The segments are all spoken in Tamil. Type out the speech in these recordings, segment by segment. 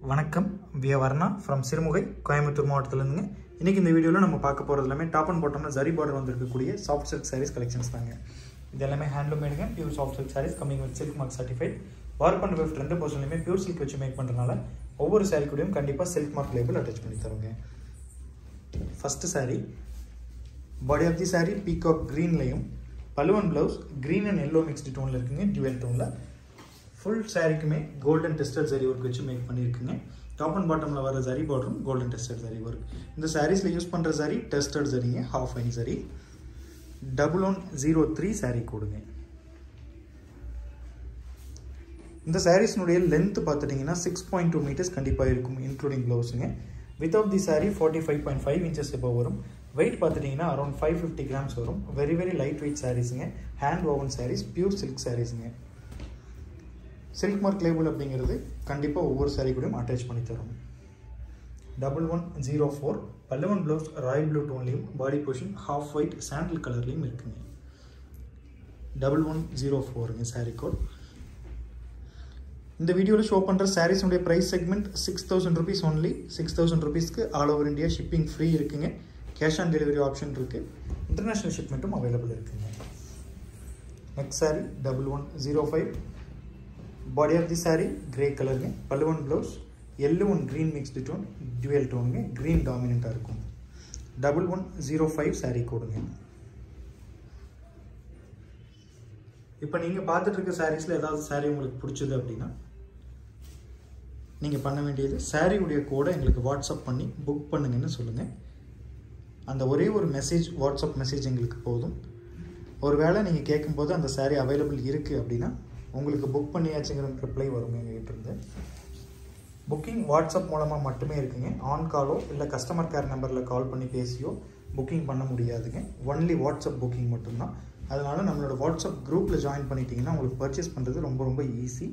வணக்கம் விய வர்ணா ஃப்ரம் சிறுமுகை கோயம்புத்தூர் மாவட்டத்திலேருந்துங்க இன்றைக்கி இந்த வீடியோவில் நம்ம பார்க்க போகிறது எல்லாமே டாப் அண்ட் பாட்டமில் ஜரி பார்டர் வந்திருக்கக்கூடிய சாஃப்ட் சில்க் சாரீஸ் கலெக்ஷன்ஸ் தாங்க இது எல்லாமே ஹேண்ட்லூம் மேடுங்க pure soft silk saris coming with silk mark certified warp and weft ரெண்டு பர்சன்ட்லையுமே பியூர் சில்க் வச்சு மேக் பண்ணுறதுனால ஒவ்வொரு சாரீ கூடயும் கண்டிப்பாக சில்க் மார்க் லேபிள் அட்டாச் பண்ணி தருங்க first sari body of the sari peacock க்ரீன்லையும் பலுவன் blouse green and yellow mixed டோனில் இருக்குங்க டியூவல் டோனில் ஃபுல் சாரீக்குமே கோல்டன் டெஸ்டட் சரி ஒர்க் வச்சு மேக் பண்ணியிருக்குங்க டாப் அண்ட் பாட்டமில் வர சரி பார்டரும் கோல்டன் டெஸ்டட் சரி ஒர்க் இந்த சாரீஸில் யூஸ் பண்ணுற சரி டெஸ்டட் சரிங்க ஹாஃப் ஐன் zari double one zero three sari கொடுங்க இந்த சாரீஸ்னுடைய லென்த் பார்த்துட்டிங்கன்னா சிக்ஸ் பாயிண்ட் டூ மீட்டர்ஸ் கண்டிப்பாக இருக்கும் இன்க்ளூடிங் ப்ளவுஸுங்க without the sari forty five point five inches இப்போ வரும் வெயிட் பார்த்துட்டிங்கன்னா அரௌண்ட் ஃபைவ் ஃபிஃப்டி கிராம்ஸ் வரும் வெரி வெரி லைட் வெயிட் சாரீஸுங்க hand woven saris pure silk சாரீஸுங்க சில்க் மார்க் லேபிள் அப்படிங்கிறது கண்டிப்பாக ஒவ்வொரு சாரீ கூடயும் அட்டாச் பண்ணி தரும் டபுள் ஒன் ஜீரோ ஃபோர் பல்லவன் ப்ளவுஸ் ராயல் ப்ளூ டோன்லேயும் பாடி பொஷன் ஹாஃப் ஒயிட் சாண்டில் கலர்லேயும் இருக்குங்க டபுள் ஒன் ஜீரோ ஃபோருங்க சாரீ கோட் இந்த வீடியோவில் ஷோ பண்ணுற சாரீஸுடைய price segment six thousand rupees only six thousand ருபீஸ்க்கு all over India shipping free இருக்குங்க கேஷ் ஆன் டெலிவரி ஆப்ஷன் இருக்குது இன்டர்நேஷ்னல் ஷிப்மெண்ட்டும் அவைலபிள் இருக்குங்க next sari double one zero five body of the sari grey கலருங்க பல்லுவன் blouse yellow one green mixed tone dual டோனுங்க க்ரீன் டாமினண்ட்டாக இருக்கும் double one zero five sari கோடுங்க இப்போ நீங்கள் பார்த்துட்டு இருக்க சாரீஸில் ஏதாவது சாரீ உங்களுக்கு பிடிச்சது அப்படின்னா நீங்கள் பண்ண வேண்டியது சாரியுடைய கோடை எங்களுக்கு வாட்ஸ்அப் பண்ணி புக் பண்ணுங்கன்னு சொல்லுங்கள் அந்த ஒரே ஒரு மெசேஜ் வாட்ஸ்அப் மெசேஜ் எங்களுக்கு போதும் ஒரு வேளை நீங்கள் கேட்கும்போது அந்த சாரீ அவைலபிள் இருக்குது அப்படின்னா உங்களுக்கு புக் பண்ணியாச்சுங்கிற ரிப்ளை வருங்க எங்ககிட்ட இருந்து புக்கிங் வாட்ஸ்அப் மூலமாக மட்டுமே இருக்குங்க ஆன் காலோ இல்லை கஸ்டமர் கேர் நம்பரில் கால் பண்ணி பேசியோ புக்கிங் பண்ண முடியாதுங்க ஒன்லி வாட்ஸ்அப் புக்கிங் மட்டும்தான் அதனால் நம்மளோட வாட்ஸ்அப் குரூப்பில் ஜாயின் பண்ணிட்டீங்கன்னா உங்களுக்கு பர்ச்சேஸ் பண்ணுறது ரொம்ப ரொம்ப ஈஸி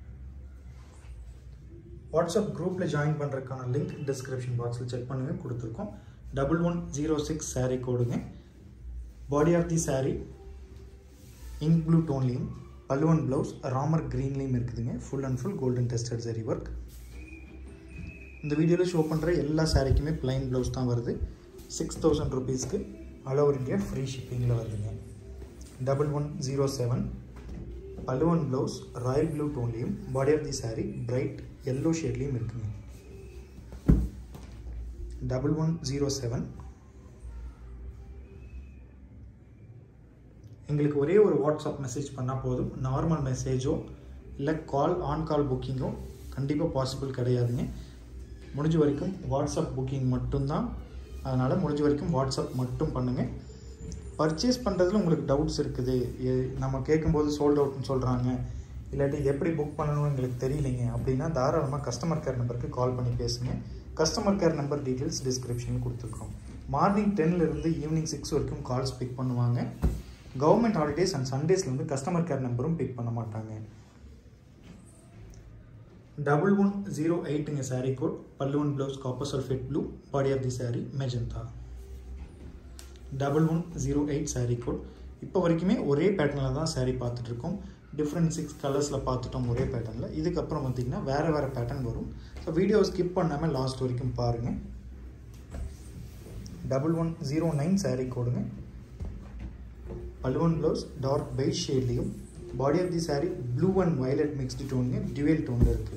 வாட்ஸ்அப் குரூப்பில் ஜாயின் பண்ணுறதுக்கான லிங்க் டிஸ்கிரிப்ஷன் பாக்ஸில் செக் பண்ணுங்கள் கொடுத்துருக்கோம் double one zero six saree கோடுங்க body of the saree ink blue டோன்லேயும் பல்லுவன் ப்ளவுஸ் ராமர் க்ரீன்லேயும் இருக்குதுங்க full and full golden tested zari work இந்த வீடியோவில் ஷோ பண்ணுற எல்லா சாரீக்குமே பிளைன் ப்ளவுஸ் தான் வருது சிக்ஸ் தௌசண்ட் ருபீஸ்க்கு ஆல் ஓவர் இந்தியா ஃப்ரீ ஷிப்பிங்கில் வருதுங்க double one zero seven pallu one blouse royal blue டோன்லேயும் body of the saree bright yellow ஷேட்லேயும் இருக்குங்க டபுள் ஒன் ஜீரோ செவன் எங்களுக்கு ஒரே ஒரு வாட்ஸ்அப் மெசேஜ் பண்ணால் போதும் நார்மல் மெசேஜோ இல்லை கால் ஆன் கால் புக்கிங்கோ கண்டிப்பாக பாசிபிள் கிடையாதுங்க முடிஞ்ச வரைக்கும் வாட்ஸ்அப் புக்கிங் மட்டும்தான் அதனால் முடிஞ்ச வரைக்கும் வாட்ஸ்அப் மட்டும் பண்ணுங்கள் பர்ச்சேஸ் பண்ணுறதுல உங்களுக்கு டவுட்ஸ் இருக்குது நம்ம கேட்கும்போது சோல்ட் அவுட்னு சொல்கிறாங்க இல்லாட்டி எப்படி புக் பண்ணணும்னு எங்களுக்கு தெரியலைங்க அப்படின்னா தாராளமாக கஸ்டமர் கேர் நம்பருக்கு கால் பண்ணி பேசுங்க கஸ்டமர் கேர் நம்பர் டீட்டெயில்ஸ் டிஸ்கிரிப்ஷனில் கொடுத்துருக்கோம் மார்னிங் டென்லேருந்து ஈவினிங் சிக்ஸ் வரைக்கும் கால்ஸ் பிக் பண்ணுவாங்க கவர்மெண்ட் ஹாலிடேஸ் அண்ட் சண்டேஸில் வந்து கஸ்டமர் கேர் நம்பரும் பிக் பண்ண மாட்டாங்க டபுள் ஒன் ஜீரோ எயிட்டுங்க saree code pallu one blouse copper sulphate blue body of the saree magenta double one zero eight saree code இப்போ வரைக்குமே ஒரே பேட்டர்னில் தான் சாரீ பார்த்துட்ருக்கோம் டிஃப்ரெண்ட் சிக்ஸ் கலர்ஸில் பார்த்துட்டோம் ஒரே பேட்டர்னில் இதுக்கப்புறம் பார்த்திங்கன்னா வேறு வேறு பேட்டர்ன் வரும் ஸோ வீடியோ ஸ்கிப் பண்ணாமல் லாஸ்ட் வரைக்கும் பாருங்கள் double one zero nine saree கோடுங்க பல்லுவன் ப்ளவுஸ் டார்க் பெய்ட் ஷேட்லேயும் body of the saree blue and violet mixed டோனுங்க டியூவல் டோனில் இருக்குது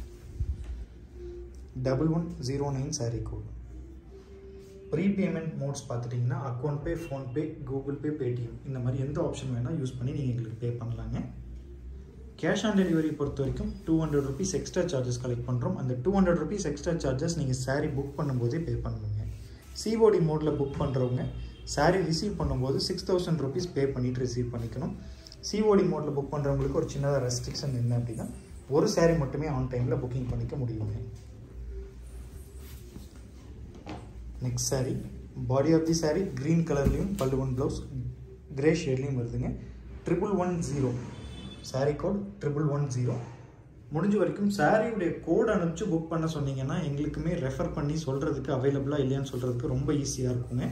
double one zero nine saree code prepayment modes பார்த்துட்டிங்கன்னா account pay PhonePe Google Pay Paytm இந்த மாதிரி எந்த ஆப்ஷன் வேணால் யூஸ் பண்ணி நீங்கள் எங்களுக்கு பே பண்ணலாங்க கேஷ் ஆன் டெலிவரி பொறுத்த வரைக்கும் two hundred rupees extra charges collect பண்ணுறோம் அந்த two hundred rupees extra charges நீங்கள் சாரீ புக் பண்ணும்போதே பே பண்ணணுங்க சிஓடி மோடில் புக் பண்ணுறவங்க சாரீ ரிசீவ் பண்ணும்போது சிக்ஸ் தௌசண்ட் ருபீஸ் பே பண்ணிவிட்டு ரிசீவ் பண்ணிக்கணும் சிஓடி மோடில் புக் பண்ணுறவங்களுக்கு ஒரு சின்னதாக ரெஸ்ட்ரிக்ஷன் என்ன அப்படின்னா ஒரு சாரீ மட்டுமே ஆன் டைமில் புக்கிங் பண்ணிக்க முடியுங்க next saree body of the saree green கலர்லேயும் பல்லுவன் ப்ளவுஸ் கிரே ஷேட்லேயும் வருதுங்க triple one zero saree code triple one zero முடிஞ்ச வரைக்கும் சாரியுடைய கோட் அனுப்பிச்சு புக் பண்ண சொன்னீங்கன்னா எங்களுக்குமே ரெஃபர் பண்ணி சொல்கிறதுக்கு அவைலபிளாக இல்லையான்னு சொல்கிறதுக்கு ரொம்ப ஈஸியாக இருக்குங்க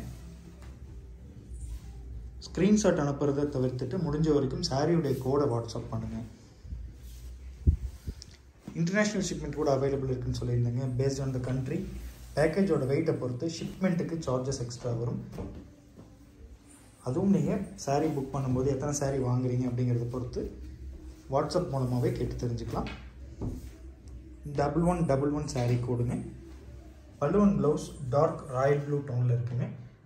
ஸ்க்ரீன்ஷாட் அனுப்புறதை தவிர்த்துட்டு முடிஞ்ச வரைக்கும் சாரியுடைய கோடை வாட்ஸ்அப் பண்ணுங்கள் இன்டர்நேஷ்னல் ஷிப்மெண்ட் கூட அவைலபிள் இருக்குன்னு சொல்லியிருந்தாங்க பேஸ்ட் ஆன் த கண்ட்ரி பேக்கேஜோட வெயிட்டை பொறுத்து ஷிப்மெண்ட்டுக்கு சார்ஜஸ் எக்ஸ்ட்ரா வரும் அதுவும் நீங்கள் saree புக் பண்ணும்போது எத்தனை saree வாங்குறீங்க அப்படிங்கிறத பொறுத்து வாட்ஸ்அப் மூலமாகவே கேட்டு தெரிஞ்சுக்கலாம் double one double one saree கோடுங்க pallu one blouse dark royal blue டோனில் இருக்குங்க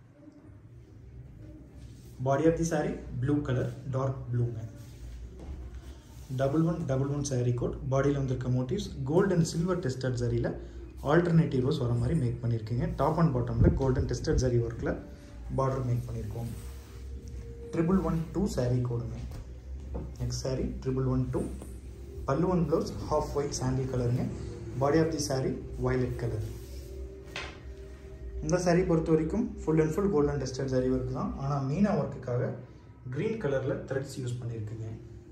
body of the saree blue colour dark ப்ளூங்க double one double one saree code பாடியில் வந்திருக்க motifs gold and silver tested சரியில் ஆல்டர்னேட்டிவ் ரோஸ் வர மாதிரி மேக் பண்ணியிருக்கீங்க டாப் அண்ட் பாட்டமில் கோல்டன் டெஸ்டட் சரி ஒர்க்கில் பார்டர் மேக் பண்ணியிருக்கோம் ட்ரிபிள் ஒன் டூ saree கோடுங்க next saree triple one two pallu one blouse half white சாண்டில் கலருங்க body of the saree violet colour இந்த saree பொறுத்த வரைக்கும் full and full golden tested saree work தான் ஆனால் மீனா ஒர்க்குக்காக க்ரீன் கலரில் த்ரெட்ஸ் யூஸ் பண்ணியிருக்குங்க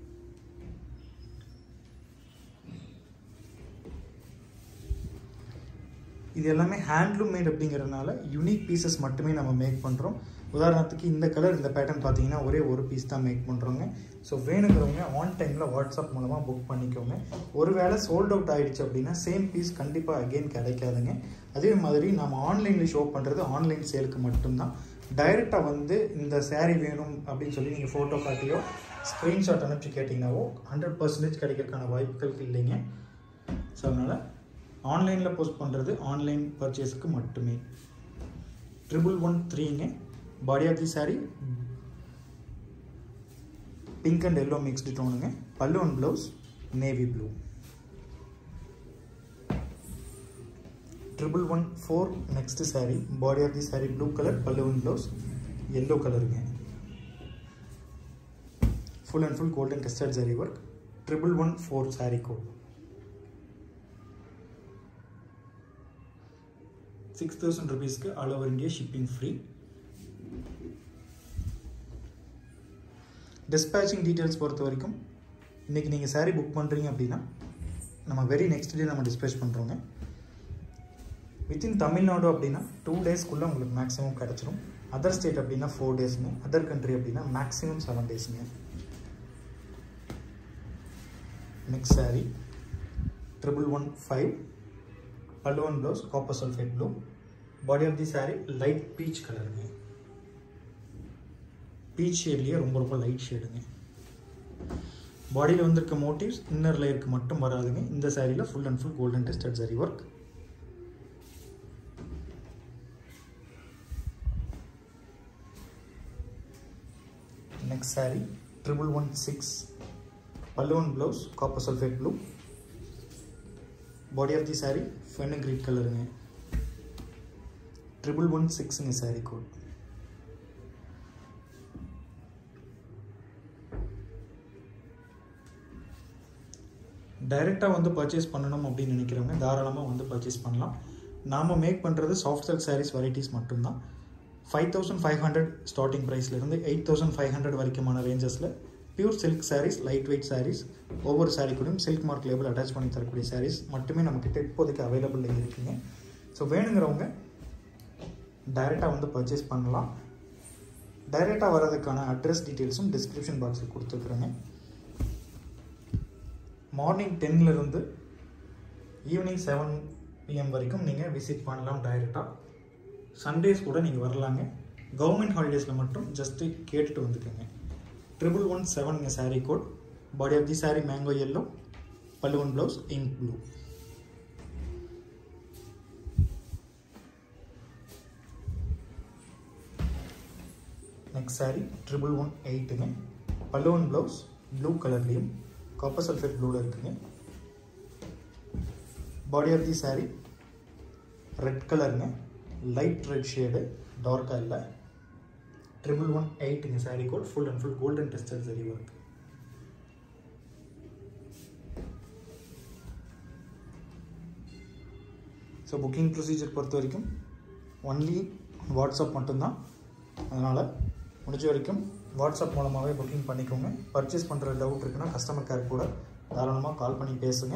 இது எல்லாமே ஹேண்ட்லூம் மேட் அப்படிங்கிறதுனால யூனிக் பீசஸ் மட்டுமே நம்ம மேக் பண்ணுறோம் உதாரணத்துக்கு இந்த கலர் இந்த பேட்டர்ன் பார்த்தீங்கன்னா ஒரே ஒரு பீஸ் தான் மேக் பண்ணுறோங்க ஸோ வேணுங்கிறவங்க ஆன் டைமில் வாட்ஸ்அப் மூலமாக புக் பண்ணிக்கோங்க ஒருவேளை சோல்ட் அவுட் ஆகிடுச்சு அப்படின்னா சேம் பீஸ் கண்டிப்பாக அகெயின் கிடைக்காதுங்க அதே மாதிரி நம்ம ஆன்லைனில் ஷோ பண்ணுறது ஆன்லைன் சேலுக்கு மட்டும்தான் டைரெக்டாக வந்து இந்த saree வேணும் அப்படின்னு சொல்லி நீங்கள் ஃபோட்டோ காட்டியோ ஸ்க்ரீன்ஷாட் அனுப்பிச்சு கேட்டிங்கனாவோ ஹண்ட்ரட் பர்சன்டேஜ் கிடைக்கிறதுக்கான வாய்ப்புகள் இல்லைங்க ஸோ அதனால் ஆன்லைனில் போஸ்ட் பண்ணுறது ஆன்லைன் பர்ச்சேஸுக்கு மட்டுமே ட்ரிபிள் ஒன் த்ரீங்க body of the saree pink and yellow mixed டோனுங்க pallu one blouse navy blue triple one four next saree body of the saree blue colour pallu one blouse yellow கலருங்க full and full golden tested saree work triple one four saree code six thousand ருபீஸ்க்கு all over India shipping free dispatching details பொறுத்த வரைக்கும் இன்றைக்கி நீங்கள் saree புக் பண்ணுறீங்க அப்படின்னா நம்ம வெரி நெக்ஸ்ட் டே நம்ம டிஸ்பேச் பண்ணுறோங்க வித்தின் தமிழ்நாடு அப்படின்னா டூ டேஸ்க்குள்ளே உங்களுக்கு மேக்ஸிமம் கிடச்சிரும் அதர் ஸ்டேட் அப்படின்னா ஃபோர் டேஸுங்க அதர் கண்ட்ரி அப்படின்னா மேக்ஸிமம் செவன் டேஸுங்க next saree triple one five pallu one blouse copper sulphate blue body of the saree light peach கலருங்க பீச் ஷேட்லேயே ரொம்ப ரொம்ப லைட் ஷேடுங்க பாடியில் வந்திருக்க மோட்டிவ்ஸ் இன்னர் லேயருக்கு மட்டும் வராதுங்க இந்த சாரியில் full and full golden tested zari work next saree triple one six pallu one blouse copper sulphate blue body of the saree ஃபென்னு கிரீட் கலருங்க ட்ரிபிள் ஒன் சிக்ஸுங்க சாரி கோட் டைரெக்டாக வந்து பர்ச்சேஸ் பண்ணணும் அப்படின்னு நினைக்கிறவங்க தாராளமாக வந்து பர்ச்சேஸ் பண்ணலாம் நாம் மேக் பண்ணுறது சாஃப்ட் சில்க் சாரீஸ் வெரைட்டிஸ் மட்டும்தான் five thousand five hundred starting ப்ரைஸ்லேருந்து எயிட் தௌசண்ட் ஃபைவ் ஹண்ட்ரட் வரைக்குமான ரேஞ்சஸில் pure silk sarees light weight sarees ஒவ்வொரு சாரீ கூடயும் சில்க் மார்க் லேபிள் அட்டாச் பண்ணி தரக்கூடிய சாரீஸ் மட்டுமே நம்மக்கிட்ட இப்போதைக்கு அவைலபிள் இருக்குங்க ஸோ வேணுங்கிறவங்க டைரெக்டாக வந்து பர்ச்சேஸ் பண்ணலாம் டைரெக்டாக வர்றதுக்கான அட்ரஸ் டீட்டெயில்ஸும் டிஸ்கிரிப்ஷன் பாக்ஸில் கொடுத்துருக்குறேங்க மார்னிங் டென்லேருந்து ஈவினிங் செவன் பிஎம் வரைக்கும் நீங்கள் விசிட் பண்ணலாம் டைரெக்டாக சண்டேஸ் கூட நீங்கள் வரலாங்க கவர்மெண்ட் ஹாலிடேஸில் மட்டும் ஜஸ்ட்டு கேட்டுட்டு வந்துக்கோங்க ட்ரிபிள் ஒன் செவனுங்க saree code body of the saree mango yellow pallu one blouse ink blue next saree triple one எயிட்டுங்க பல்லு ஒன் ப்ளவுஸ் ப்ளூ கலர்லேயும் காப்பர் சல்ஃபேட் ப்ளூவில் இருக்குங்க body of the saree red கலருங்க லைட் ரெட் ஷேடு டார்க்காக இல்லை ட்ரிபிள் ஒன் எயிட்டுங்க saree code full and full golden tester zari work so booking procedure பொறுத்த வரைக்கும் ஒன்லி வாட்ஸ்அப் மட்டும்தான் அதனால் முடிஞ்ச வரைக்கும் வாட்ஸ்அப் மூலமாகவே புக்கிங் பண்ணிக்கோங்க பர்ச்சேஸ் பண்ணுற டவுட் இருக்குன்னா கஸ்டமர் கேர் கூட தாராளமாக கால் பண்ணி பேசுங்க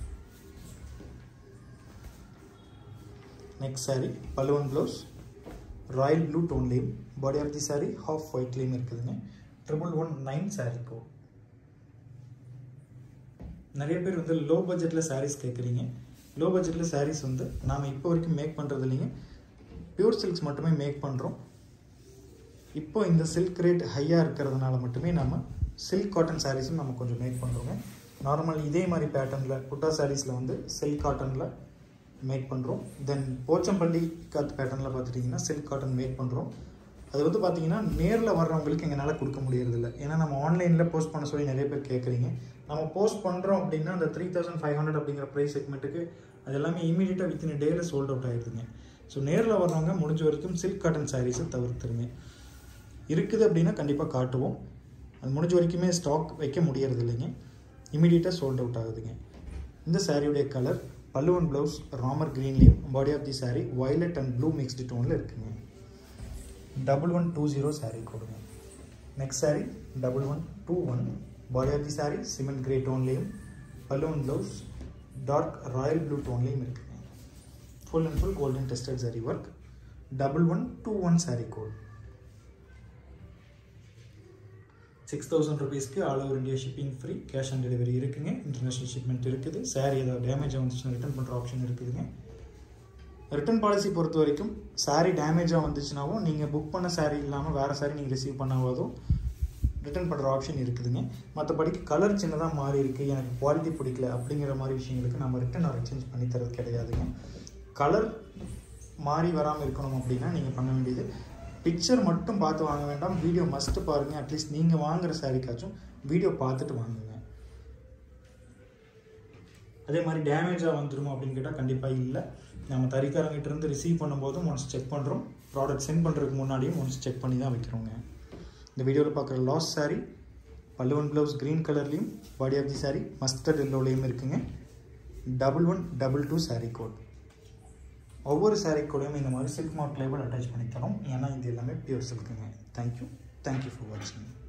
next saree pallu one blouse royal blue டோன்லேயும் body of the saree half ஒயிட்லேயும் இருக்குதுங்க ட்ரிபிள் ஒன் நைன் சாரீ கோ நிறைய பேர் வந்து லோ பட்ஜெட்டில் sarees கேட்குறீங்க லோ பட்ஜெட்டில் sarees வந்து நாம் இப்போ வரைக்கும் மேக் பண்ணுறது இல்லைங்க பியூர் சில்க்ஸ் மட்டுமே மேக் பண்ணுறோம் இப்போ இந்த சில்க் ரேட் ஹையாக இருக்கிறதுனால மட்டுமே நம்ம சில்க் காட்டன் சாரீஸும் நம்ம கொஞ்சம் மேக் பண்ணுறோங்க நார்மல் இதே மாதிரி பேட்டர்னில் புட்டா சாரீஸில் வந்து சில்க் காட்டனில் மேக் பண்ணுறோம் தென் போச்சம்பள்ளி காத் பேட்டர்னில் பார்த்துட்டிங்கன்னா சில்க் காட்டன் மேக் பண்ணுறோம் அது வந்து பார்த்தீங்கன்னா நேரில் வர்றவங்களுக்கு எங்களால் கொடுக்க முடியறதில்ல ஏன்னா நம்ம ஆன்லைனில் போஸ்ட் பண்ண சொல்லி நிறைய பேர் கேட்குறீங்க நம்ம போஸ்ட் பண்ணுறோம் அப்படின்னா அந்த த்ரீ தௌசண்ட் ஃபைவ் ஹண்ட்ரட் அப்படிங்கிற ப்ரைஸ் செக்மெண்ட்டுக்கு அது எல்லாமே இமீடியட்டாக வித்தின் டேயில் சோல்ட் அவுட் ஆகிடுதுங்க ஸோ நேரில் வர்றவங்க முடிஞ்ச வரைக்கும் சில்க் காட்டன் சாரீஸை தவிர்த்துருங்க இருக்குது அப்படின்னா கண்டிப்பாக காட்டுவோம் அது முடிஞ்ச வரைக்குமே ஸ்டாக் வைக்க முடியறது இல்லைங்க இமீடியட்டாக சோல்ட் அவுட் ஆகுதுங்க இந்த சாரியுடைய கலர் பல்லுவன் ப்ளவுஸ் ராமர் க்ரீன்லேயும் body of the saree violet and blue mixed டோனில் இருக்குங்க double one two zero saree கொடுங்க next sari double one two one body of the saree cement grey டோன்லேயும் pallu one blouse dark royal blue டோன்லேயும் இருக்குங்க full and full golden tested zari work double one two one saree code six thousand ருபீஸ்க்கு all over India shipping free cash on delivery இருக்குங்க இன்டர்நேஷனல் ஷிப்மெண்ட் இருக்குது சாரீ ஏதாவது டேமேஜ் வந்துச்சுன்னா ரிட்டர்ன் பண்ணுற ஆப்ஷன் இருக்குதுங்க ரிட்டர்ன் பாலிசி பொறுத்த வரைக்கும் சாரீ டேமேஜாக வந்துச்சுனாவும் நீங்கள் புக் பண்ண சாரீ இல்லாமல் வேறு சாரீ நீங்கள் ரிசீவ் பண்ணாவதும் ரிட்டர்ன் பண்ணுற ஆப்ஷன் இருக்குதுங்க மற்றபடிக்கு கலர் சின்னதாக மாறி இருக்குது எனக்கு குவாலிட்டி பிடிக்கல அப்படிங்கிற மாதிரி விஷயங்களுக்கு நம்ம ரிட்டர்ன் ஆர் எக்ஸ்சேஞ்ச் பண்ணி தரது கிடையாதுங்க கலர் மாறி வராமல் இருக்கணும் அப்படின்னா நீங்கள் பண்ண வேண்டியது பிக்சர் மட்டும் பார்த்து வாங்க வேண்டாம் வீடியோ மஸ்ட்டு பாருங்கள் அட்லீஸ்ட் நீங்கள் வாங்குகிற சாரிக்காச்சும் வீடியோ பார்த்துட்டு வாங்குங்க அதே மாதிரி டேமேஜாக வந்துருமோ அப்படின்னு கேட்டால் கண்டிப்பாக இல்லை நம்ம தறிக்காரங்கிட்ட இருந்து ரிசீவ் பண்ணும்போதும் ஒன்ஸ் செக் பண்ணுறோம் ப்ராடக்ட் சென்ட் பண்ணுறதுக்கு முன்னாடியும் ஒன்ஸ் செக் பண்ணி தான் வைக்கிறோங்க இந்த வீடியோவில் பார்க்குற லாஸ் சாரீ பல்லுவன் ப்ளவுஸ் க்ரீன் கலர்லேயும் body of the saree mustard எல்லோலையும் இருக்குங்க double one double two saree code ஒவ்வொரு சாரீ கூடயும் இந்த மாதிரி சில்க் மார்க் லேபிள் அட்டாச் பண்ணி தரோம் ஏன்னா இது எல்லாமே பியூர் சில்க்குங்க தேங்க்யூ தேங்க்யூ ஃபார் வாட்சிங்